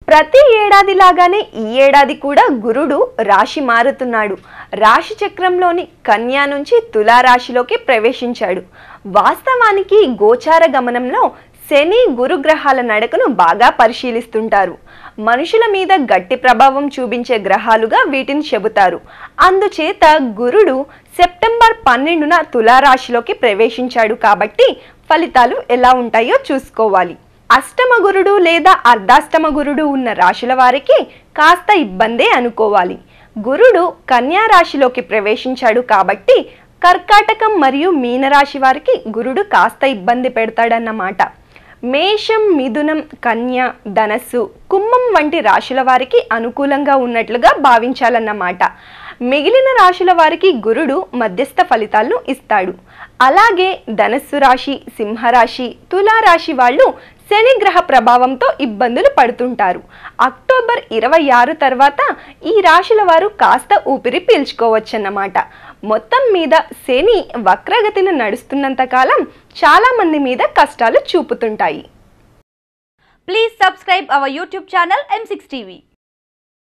ప్రతి ఏడాది లాగానే ఈ ఏడాది కూడా గురుడు రాశి మారుతున్నాడు రాశి చక్రంలోని కన్యా నుంచి తులారాశిలోకి ప్రవేశించాడు వాస్తవానికి గోచార గమనంలో శని గురుగ్రహాల నడకను బాగా పరిశీలిస్తుంటారు మనుషుల మీద గట్టి ప్రభావం చూపించే గ్రహాలుగా వీటిని చెబుతారు అందుచేత గురుడు సెప్టెంబర్ పన్నెండున తులారాశిలోకి ప్రవేశించాడు కాబట్టి ఫలితాలు ఎలా ఉంటాయో చూసుకోవాలి అష్టమ గురుడు లేదా అర్ధాష్టమ గురుడు ఉన్న రాశుల వారికి కాస్త ఇబ్బందే అనుకోవాలి గురుడు కన్యా రాశిలోకి ప్రవేశించాడు కాబట్టి కర్కాటకం మరియు మీనరాశి వారికి గురుడు కాస్త ఇబ్బంది పెడతాడన్నమాట మేషం మిథునం కన్య ధనస్సు కుంభం వంటి రాశుల వారికి అనుకూలంగా ఉన్నట్లుగా భావించాలన్నమాట మిగిలిన రాశుల వారికి గురుడు మధ్యస్థ ఫలితాలను ఇస్తాడు అలాగే ధనస్సు రాశి సింహరాశి తులారాశి వాళ్ళు శని గ్రహ ప్రభావంతో ఇబ్బందులు పడుతుంటారు అక్టోబర్ ఇరవై ఆరు తర్వాత ఈ రాశుల వారు కాస్త ఊపిరి పీల్చుకోవచ్చన్నమాట మొత్తం మీద శని వక్రగతిలో నడుస్తున్నంత కాలం చాలా మంది మీద కష్టాలు చూపుతుంటాయి Please subscribe our YouTube channel M6 TV.